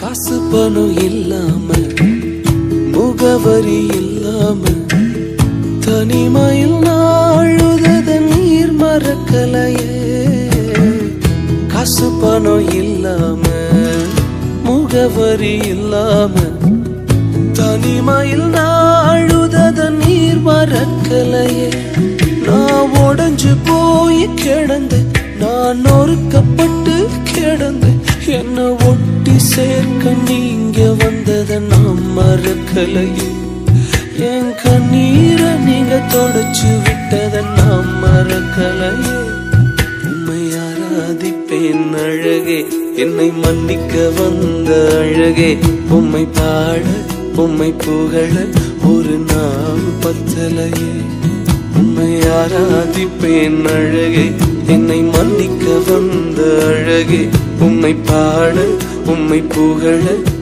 காசு பணம் இல்லாம முகவரி இல்லாம தனிமையில் நாழுதத நீர் மறக்கலையே காசு பணம் இல்லாம முகவரி இல்லாம தனிமையில் நாழுதத நீர் மறக்கலையே நான் உடைஞ்சு போய் கிடந்து நான் நொறுக்கப்பட்டு கிடந்து என்ன ஒட்டி சேர்க்க நீங்க வந்தத நான் மறக்கலையே என் கண்ணீரை நீங்க தொடச்சு விட்டத நான் மறக்கலையே உம்மை ஆராதிப்பேன் அழகே என்னை மன்னிக்க வந்த அழகே உம்மை பாட உம்மை புகழ ஒரு நாள் பத்தலையே உம்மை ஆராதிப்பேன் அழகே என்னை மன்னிக்க வந்த அழகே உம்மை பாட உம்மை புகழ